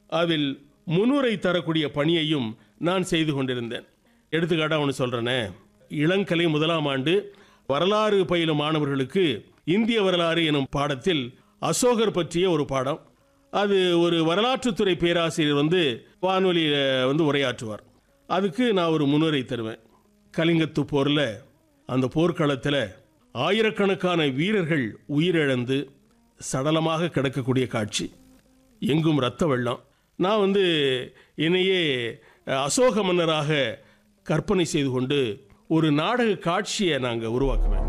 அதில் முன்னுரை தரக்கூடிய பணியையும் நான் செய்து கொண்டிருந்தேன் எடுத்துக்காட்டாக ஒன்று சொல்கிறேனே இளங்கலை முதலாம் ஆண்டு வரலாறு பயிலும் மாணவர்களுக்கு இந்திய வரலாறு எனும் பாடத்தில் அசோகர் பற்றிய ஒரு பாடம் அது ஒரு வரலாற்றுத்துறை பேராசிரியர் வந்து வானொலியில் வந்து உரையாற்றுவார் அதுக்கு நான் ஒரு முன்னுரை தருவேன் கலிங்கத்து போரில் அந்த போர்க்களத்தில் ஆயிரக்கணக்கான வீரர்கள் உயிரிழந்து சடலமாக கிடக்கக்கூடிய காட்சி எங்கும் ரத்த வெள்ளம் நான் வந்து என்னையே அஹ், அசோக மன்னராக கற்பனை செய்து கொண்டு ஒரு நாடக காட்சியை நாங்கள் உருவாக்குவேன்